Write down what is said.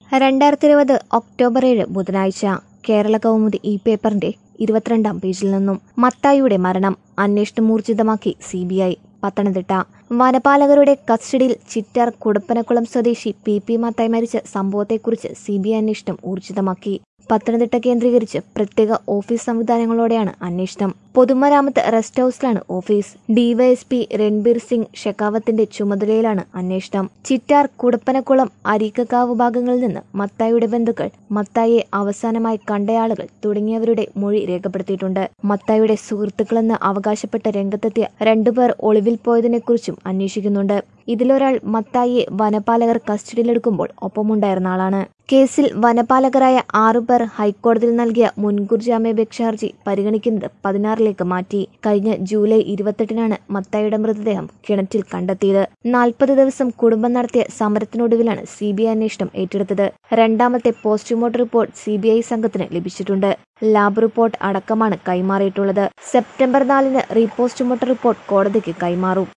രണ്ടായിരത്തി ഇരുപത് ഒക്ടോബർ ഏഴ് ബുധനാഴ്ച കേരള കൗമുദി ഈ പേപ്പറിന്റെ ഇരുപത്തിരണ്ടാം പേജിൽ നിന്നും മത്തായിയുടെ മരണം അന്വേഷണം ഊർജിതമാക്കി സി ബി ഐ പത്തനംതിട്ട വനപാലകരുടെ കസ്റ്റഡിയിൽ ചിറ്റാർ കുടപ്പനക്കുളം സ്വദേശി പി പി മത്തായി മരിച്ച സംഭവത്തെക്കുറിച്ച് സി ബി ഐ അന്വേഷണം ഊർജിതമാക്കി പത്തനംതിട്ട കേന്ദ്രീകരിച്ച് പ്രത്യേക ഓഫീസ് സംവിധാനങ്ങളോടെയാണ് അന്വേഷണം പൊതുമരാമത്ത് റെസ്റ്റ് ഹൌസിലാണ് ഓഫീസ് ഡിവൈഎസ്പി രൺബീർ സിംഗ് ഷെക്കാവത്തിന്റെ ചുമതലയിലാണ് അന്വേഷണം ചിറ്റാർ കുടപ്പനക്കുളം അരീക്കക്കാവ് ഭാഗങ്ങളിൽ നിന്ന് മത്തായിയുടെ ബന്ധുക്കൾ മത്തായിയെ അവസാനമായി കണ്ടയാളുകൾ തുടങ്ങിയവരുടെ മൊഴി രേഖപ്പെടുത്തിയിട്ടുണ്ട് മത്തായിയുടെ സുഹൃത്തുക്കളെന്ന് അവകാശപ്പെട്ട രംഗത്തെത്തിയ രണ്ടുപേർ ഒളിവിൽ പോയതിനെക്കുറിച്ചും അന്വേഷിക്കുന്നുണ്ട് ഇതിലൊരാൾ മത്തായിയെ വനപാലകർ കസ്റ്റഡിയിലെടുക്കുമ്പോൾ ഒപ്പമുണ്ടായിരുന്ന ആളാണ് കേസിൽ വനപാലകരായ ആറുപേർ ഹൈക്കോടതിയിൽ നൽകിയ മുൻകൂർ ജാമ്യാപേക്ഷ ഹർജി പരിഗണിക്കുന്നത് പതിനാറിലേക്ക് മാറ്റി കഴിഞ്ഞ ജൂലൈ ഇരുപത്തെട്ടിനാണ് മത്തായിയുടെ മൃതദേഹം കിണറ്റിൽ കണ്ടെത്തിയത് നാൽപ്പത് ദിവസം കുടുംബം നടത്തിയ സമരത്തിനൊടുവിലാണ് സി ബി ഐ അന്വേഷണം ഏറ്റെടുത്തത് രണ്ടാമത്തെ postmortem report C B I സംഘത്തിന് ലഭിച്ചിട്ടുണ്ട് ലാബ് റിപ്പോർട്ട് അടക്കമാണ് കൈമാറിയിട്ടുള്ളത് സെപ്റ്റംബർ നാലിന് റീപോസ്റ്റ്മോർട്ടം റിപ്പോർട്ട് കോടതിക്ക് കൈമാറും